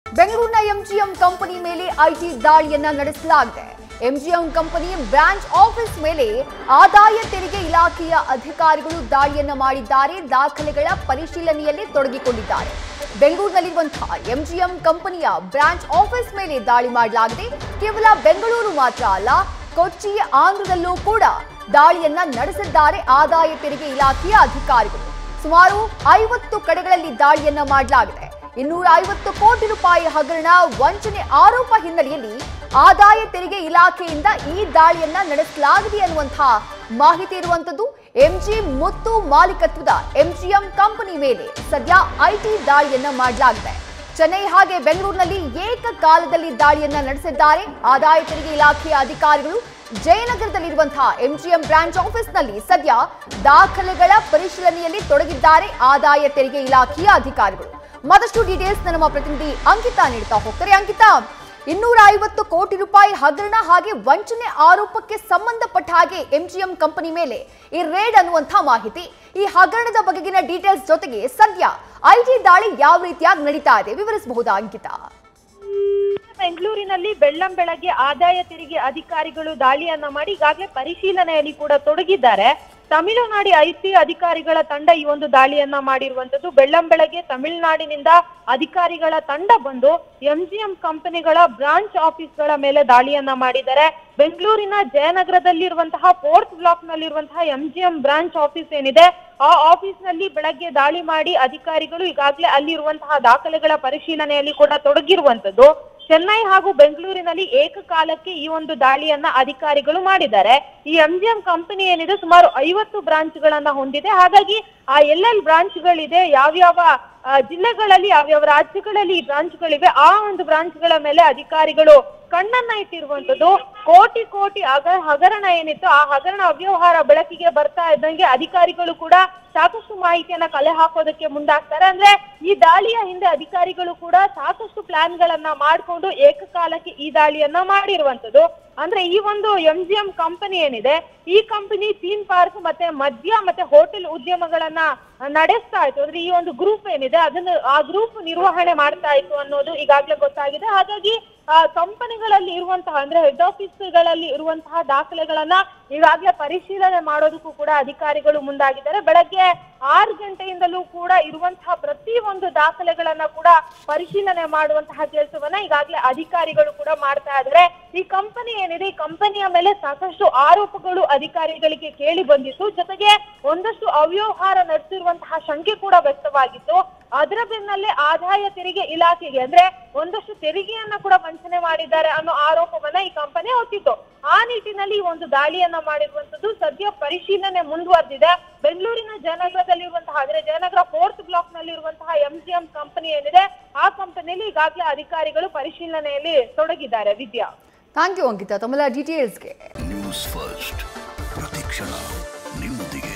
ಬೆಂಗಳೂರಿನ MGM company ಮೇಲೆ IT ದಾಳಿಯನ್ನ ನಡೆಸಲಾಗಿದೆ ಎಂಜಿಎಂ ಕಂಪನಿ ಬ್ರಾಂಚ್ ಆಫೀಸ್ ಮೇಲೆ ಆದಾಯ ತೆರಿಗೆ ಇಲಾಖೆಯ ಅಧಿಕಾರಿಗಳು ದಾಳಿಯನ್ನ ಮಾಡಿದ್ದಾರೆ ದಾಖಲೆಗಳ ಪರಿಶೀಲನೆಯಲ್ಲಿ ತೊಡಗಿಕೊಂಡಿದ್ದಾರೆ ಬೆಂಗಳೂರಿನಲ್ಲಿರುವಂತಹ ಎಂಜಿಎಂ ಕಂಪನಿಯ ಬ್ರಾಂಚ್ ಆಫೀಸ್ ಮೇಲೆ ದಾಳಿ ಮಾಡಲಾಗಿದೆ ಕೇವಲ ಬೆಂಗಳೂರು ಮಾತ್ರ ಅಲ್ಲ ಕೊಚ್ಚಿ ಆಂಧ್ರದಲ್ಲೂ ಕೂಡ ದಾಳಿಯನ್ನ ನಡೆಸಿದ್ದಾರೆ ಆದಾಯ ತೆರಿಗೆ ಇಲಾಖೆಯ ಅಧಿಕಾರಿಗಳು ಸುಮಾರು ಐವತ್ತು ಕಡೆಗಳಲ್ಲಿ ದಾಳಿಯನ್ನ ಮಾಡಲಾಗಿದೆ ಇನ್ನೂರ ಐವತ್ತು ಕೋಟಿ ರೂಪಾಯಿ ಹಗರಣ ವಂಚನೆ ಆರೋಪ ಹಿನ್ನೆಲೆಯಲ್ಲಿ ಆದಾಯ ತೆರಿಗೆ ಇಲಾಖೆಯಿಂದ ಈ ದಾಳಿಯನ್ನ ನಡೆಸಲಾಗಿದೆ ಅನ್ನುವಂತಹ ಮಾಹಿತಿ ಇರುವಂತದ್ದು ಎಂಜಿ ಮುತ್ತು ಮಾಲೀಕತ್ವದ ಎಂಜಿಎಂ ಕಂಪನಿ ಮೇಲೆ ಸದ್ಯ ಐಟಿ ದಾಳಿಯನ್ನ ಮಾಡಲಾಗಿದೆ ಚೆನ್ನೈ ಹಾಗೆ ಬೆಂಗಳೂರಿನಲ್ಲಿ ಏಕಕಾಲದಲ್ಲಿ ದಾಳಿಯನ್ನ ನಡೆಸಿದ್ದಾರೆ ಆದಾಯ ತೆರಿಗೆ ಇಲಾಖೆಯ ಅಧಿಕಾರಿಗಳು ಜಯನಗರದಲ್ಲಿರುವಂತಹ ಎಂಜಿಎಂ ಬ್ರಾಂಚ್ ಆಫೀಸ್ನಲ್ಲಿ ಸದ್ಯ ದಾಖಲೆಗಳ ಪರಿಶೀಲನೆಯಲ್ಲಿ ತೊಡಗಿದ್ದಾರೆ ಆದಾಯ ತೆರಿಗೆ ಇಲಾಖೆಯ ಅಧಿಕಾರಿಗಳು ಮತ್ತಷ್ಟು ಡೀಟೇಲ್ಸ್ ನಮ್ಮ ಪ್ರತಿನಿಧಿ ಅಂಕಿತಾ ನೀಡ್ತಾ ಹೋಗ್ತಾರೆ ಅಂಕಿತಾ ಇನ್ನೂರ ಐವತ್ತು ಕೋಟಿ ರೂಪಾಯಿ ಹಗರಣ ಹಾಗೆ ವಂಚನೆ ಆರೋಪಕ್ಕೆ ಸಂಬಂಧಪಟ್ಟ ಹಾಗೆ ಎಂಜಿಎಂ ಕಂಪನಿ ಮೇಲೆ ಈ ರೇಡ್ ಅನ್ನುವಂಥ ಮಾಹಿತಿ ಈ ಹಗರಣದ ಬಗೆಗಿನ ಡೀಟೇಲ್ಸ್ ಜೊತೆಗೆ ಸದ್ಯ ಐಟಿ ದಾಳಿ ಯಾವ ರೀತಿಯಾಗಿ ನಡೀತಾ ಇದೆ ವಿವರಿಸಬಹುದಾ ಅಂಕಿತಾ ಬೆಂಗಳೂರಿನಲ್ಲಿ ಬೆಳ್ಳಂ ಬೆಳಗ್ಗೆ ಆದಾಯ ತೆರಿಗೆ ಅಧಿಕಾರಿಗಳು ದಾಳಿಯನ್ನ ಮಾಡಿ ಈಗಾಗಲೇ ಪರಿಶೀಲನೆಯಲ್ಲಿ ಕೂಡ ತೊಡಗಿದ್ದಾರೆ ತಮಿಳುನಾಡಿ ಐಟಿ ಅಧಿಕಾರಿಗಳ ತಂಡ ಈ ಒಂದು ದಾಳಿಯನ್ನ ಮಾಡಿರುವಂತದ್ದು ಬೆಳ್ಳಂ ಬೆಳಗ್ಗೆ ತಮಿಳುನಾಡಿನಿಂದ ಅಧಿಕಾರಿಗಳ ತಂಡ ಬಂದು ಎಂಜಿಎಂ ಕಂಪನಿಗಳ ಬ್ರಾಂಚ್ ಆಫೀಸ್ಗಳ ಮೇಲೆ ದಾಳಿಯನ್ನ ಮಾಡಿದ್ದಾರೆ ಬೆಂಗಳೂರಿನ ಜಯನಗರದಲ್ಲಿರುವಂತಹ ಫೋರ್ತ್ ಬ್ಲಾಕ್ ನಲ್ಲಿರುವಂತಹ ಎಂಜಿಎಂ ಬ್ರಾಂಚ್ ಆಫೀಸ್ ಏನಿದೆ ಆ ಆಫೀಸ್ ನಲ್ಲಿ ಬೆಳಗ್ಗೆ ದಾಳಿ ಮಾಡಿ ಅಧಿಕಾರಿಗಳು ಈಗಾಗಲೇ ಅಲ್ಲಿರುವಂತಹ ದಾಖಲೆಗಳ ಪರಿಶೀಲನೆಯಲ್ಲಿ ಕೂಡ ತೊಡಗಿರುವಂತದ್ದು ಚೆನ್ನೈ ಹಾಗೂ ಬೆಂಗಳೂರಿನಲ್ಲಿ ಏಕಕಾಲಕ್ಕೆ ಈ ಒಂದು ದಾಳಿಯನ್ನ ಅಧಿಕಾರಿಗಳು ಮಾಡಿದ್ದಾರೆ ಈ ಎಂಜಿಎಂ ಕಂಪನಿ ಏನಿದೆ ಸುಮಾರು ಐವತ್ತು ಬ್ರಾಂಚ್ಗಳನ್ನ ಹೊಂದಿದೆ ಹಾಗಾಗಿ ಆ ಎಲ್ಲೆಲ್ಲಿ ಬ್ರಾಂಚ್ಗಳಿದೆ ಯಾವ್ಯಾವ ಆ, ಜಿಲ್ಲೆಗಳಲ್ಲಿ ಯಾವ್ಯಾವ ರಾಜ್ಯಗಳಲ್ಲಿ ಈ ಬ್ರಾಂಚ್ಗಳಿವೆ ಆ ಒಂದು ಬ್ರಾಂಚ್ಗಳ ಮೇಲೆ ಅಧಿಕಾರಿಗಳು ಕಣ್ಣನ್ನ ಇಟ್ಟಿರುವಂತದ್ದು ಕೋಟಿ ಕೋಟಿ ಅಗ ಹಗರಣ ಏನಿತ್ತು ಆ ಹಗರಣ ಅವ್ಯವಹಾರ ಬೆಳಕಿಗೆ ಬರ್ತಾ ಇದ್ದಂಗೆ ಅಧಿಕಾರಿಗಳು ಕೂಡ ಸಾಕಷ್ಟು ಮಾಹಿತಿಯನ್ನ ಕಲೆ ಹಾಕೋದಕ್ಕೆ ಮುಂದಾಗ್ತಾರೆ ಅಂದ್ರೆ ಈ ದಾಳಿಯ ಹಿಂದೆ ಅಧಿಕಾರಿಗಳು ಕೂಡ ಸಾಕಷ್ಟು ಪ್ಲಾನ್ ಗಳನ್ನ ಮಾಡ್ಕೊಂಡು ಏಕಕಾಲಕ್ಕೆ ಈ ದಾಳಿಯನ್ನ ಮಾಡಿರುವಂತದ್ದು ಅಂದ್ರೆ ಈ ಒಂದು ಎಂಜಿಎಂ ಕಂಪನಿ ಏನಿದೆ ಈ ಕಂಪನಿ ಥೀಮ್ ಪಾರ್ಕ್ ಮತ್ತೆ ಮದ್ಯ ಮತ್ತೆ ಹೋಟೆಲ್ ಉದ್ಯಮಗಳನ್ನ ನಡೆಸ್ತಾ ಇತ್ತು ಅಂದ್ರೆ ಈ ಒಂದು ಗ್ರೂಪ್ ಏನಿದೆ ಅದನ್ನು ಆ ಗ್ರೂಪ್ ನಿರ್ವಹಣೆ ಮಾಡ್ತಾ ಇತ್ತು ಅನ್ನೋದು ಈಗಾಗಲೇ ಗೊತ್ತಾಗಿದೆ ಹಾಗಾಗಿ ಆ ಕಂಪನಿಗಳಲ್ಲಿ ಇರುವಂತಹ ಅಂದ್ರೆ ಹೆಡ್ ಆಫೀಸ್ಗಳಲ್ಲಿ ಇರುವಂತಹ ದಾಖಲೆಗಳನ್ನ ಈಗಾಗಲೇ ಪರಿಶೀಲನೆ ಮಾಡೋದಕ್ಕೂ ಕೂಡ ಅಧಿಕಾರಿಗಳು ಮುಂದಾಗಿದ್ದಾರೆ ಬೆಳಗ್ಗೆ ಆರು ಗಂಟೆಯಿಂದಲೂ ಕೂಡ ಇರುವಂತಹ ಪ್ರತಿ ಒಂದು ದಾಖಲೆಗಳನ್ನ ಕೂಡ ಪರಿಶೀಲನೆ ಮಾಡುವಂತಹ ಕೆಲಸವನ್ನ ಈಗಾಗಲೇ ಅಧಿಕಾರಿಗಳು ಕೂಡ ಮಾಡ್ತಾ ಇದ್ದಾರೆ ಈ ಕಂಪನಿ ಏನಿದೆ ಈ ಕಂಪನಿಯ ಮೇಲೆ ಸಾಕಷ್ಟು ಆರೋಪಗಳು ಅಧಿಕಾರಿಗಳಿಗೆ ಕೇಳಿ ಬಂದಿತ್ತು ಜೊತೆಗೆ ಒಂದಷ್ಟು ಅವ್ಯವಹಾರ ನಡೆಸಿರುವಂತಹ ಶಂಕೆ ಕೂಡ ವ್ಯಕ್ತವಾಗಿತ್ತು ಅದರ ಬೆನ್ನಲ್ಲೇ ಆದಾಯ ತೆರಿಗೆ ಇಲಾಖೆಗೆ ಅಂದ್ರೆ ಒಂದಷ್ಟು ತೆರಿಗೆಯನ್ನ ಕೂಡ ವಂಚನೆ ಮಾಡಿದ್ದಾರೆ ಅನ್ನೋ ಆರೋಪವನ್ನ ಈ ಕಂಪನಿ ಹೊತ್ತಿತ್ತು ಆ ನಿಟ್ಟಿನಲ್ಲಿ ಈ ಒಂದು ದಾಳಿಯನ್ನ ಮಾಡಿರುವಂತದ್ದು ಸದ್ಯ ಪರಿಶೀಲನೆ ಮುಂದುವರೆದಿದೆ ಬೆಂಗಳೂರಿನ ಜಯನಗರದಲ್ಲಿರುವಂತಹ ಅಂದ್ರೆ ಜಯನಗರ ಫೋರ್ತ್ ಬ್ಲಾಕ್ ನಲ್ಲಿರುವಂತಹ ಎಂಜಿಎಂ ಕಂಪನಿ ಏನಿದೆ ಆ ಕಂಪನಿಯಲ್ಲಿ ಈಗಾಗಲೇ ಅಧಿಕಾರಿಗಳು ಪರಿಶೀಲನೆಯಲ್ಲಿ ತೊಡಗಿದ್ದಾರೆ ವಿದ್ಯಾ ಥ್ಯಾಂಕ್ ಯು ಅಂಕಿತಾ ತಮ್ಮೆಲ್ಲ ಡೀಟೇಲ್ಸ್ಗೆ ನ್ಯೂಸ್ ಫಸ್ಟ್ ಪ್ರತಿಕ್ಷಣ ನಿಮ್ಮೊಂದಿಗೆ